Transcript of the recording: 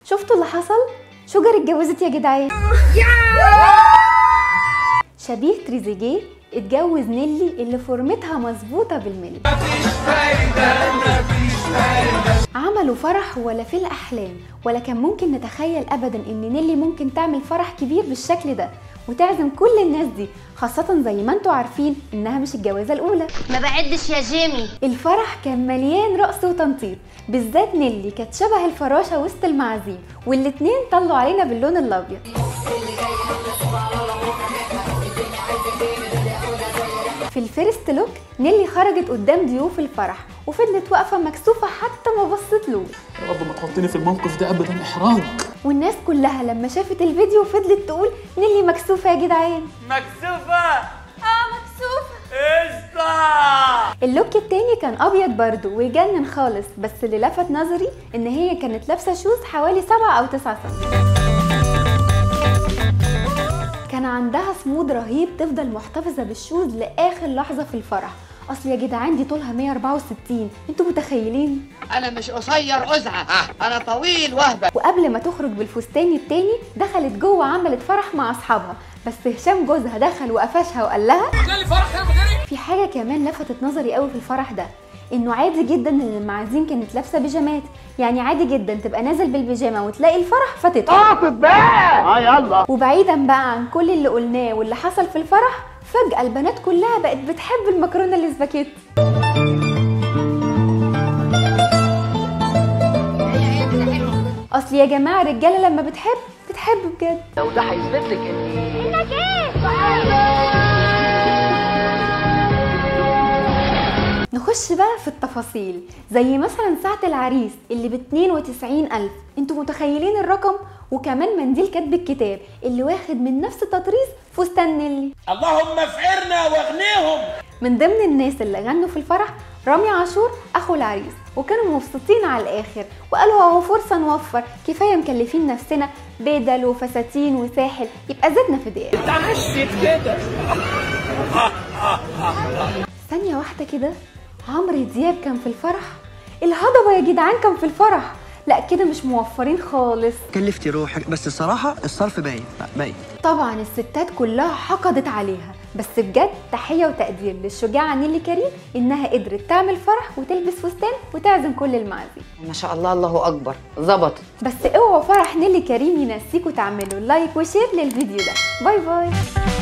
شفتوا اللي حصل شجر اتجوزت يا جدعان شبيه تريزيجيه اتجوز نيلي اللي فورمتها مظبوطة بالملي عملوا فرح ولا في الأحلام ولا كان ممكن نتخيل أبدا إن نيلي ممكن تعمل فرح كبير بالشكل ده وتعزم كل الناس دي خاصة زي ما انتوا عارفين إنها مش الجوازة الأولى ما بعدش يا جيمي الفرح كان مليان رقص وتنطيط بالذات نيلي كانت شبه الفراشة وسط المعازيم والاتنين طلوا علينا باللون الأبيض في الفيرست لوك نيلي خرجت قدام ضيوف الفرح وفضلت واقفة مكسوفة حتى ما بصتلوش يا رب ما تحطني في الموقف ده ابدا احراج والناس كلها لما شافت الفيديو فضلت تقول نيلي مكسوفة يا جدعان مكسوفة اه مكسوفة قشطة اللوك التاني كان ابيض برضو ويجنن خالص بس اللي لفت نظري ان هي كانت لابسه شوز حوالي 7 او 9 سم كان عندها صمود رهيب تفضل محتفظه بالشوز لاخر لحظه في الفرح اصل يا جدعان دي طولها 164 انتوا متخيلين انا مش قصير ازعه انا طويل وهبه وقبل ما تخرج بالفستان التاني دخلت جوه عملت فرح مع اصحابها بس هشام جوزها دخل وقفشها وقال لها في حاجه كمان لفتت نظري قوي في الفرح ده انه عادي جدا ان المعازيم كانت لابسه بيجامات يعني عادي جدا تبقى نازل بالبيجامه وتلاقي الفرح فاتته اه يلا وبعيدا بقى عن كل اللي قلناه واللي حصل في الفرح فجأة البنات كلها بقت بتحب المكرونة الاسباجيتي اصل يا جماعة الرجالة لما بتحب بتحب بجد لو ده هيثبت لك ان نخش بقى في التفاصيل زي مثلا ساعة العريس اللي ب 92 ألف انتوا متخيلين الرقم وكمان منديل كاتب الكتاب اللي واخد من نفس تطريز فستان نيلي اللهم افقرنا واغنيهم من ضمن الناس اللي غنوا في الفرح رامي عاشور اخو العريس وكانوا مبسوطين على الاخر وقالوا اهو فرصه نوفر كفايه مكلفين نفسنا بدل وفساتين وساحل يبقى زدنا في دقيقه تعشت كده ثانيه واحده كده عمرو دياب كان في الفرح الهضبه يا جدعان كان في الفرح لا كده مش موفرين خالص كلفتي روحك بس الصراحه الصرف باين باين طبعا الستات كلها حقدت عليها بس بجد تحية وتقدير للشجاعة نيلي كريم إنها قدرت تعمل فرح وتلبس فستان وتعزم كل المعازيم ما شاء الله الله اكبر ظبطت بس اوعوا فرح نيلي كريم ينسيكوا تعملوا لايك وشير للفيديو ده باي باي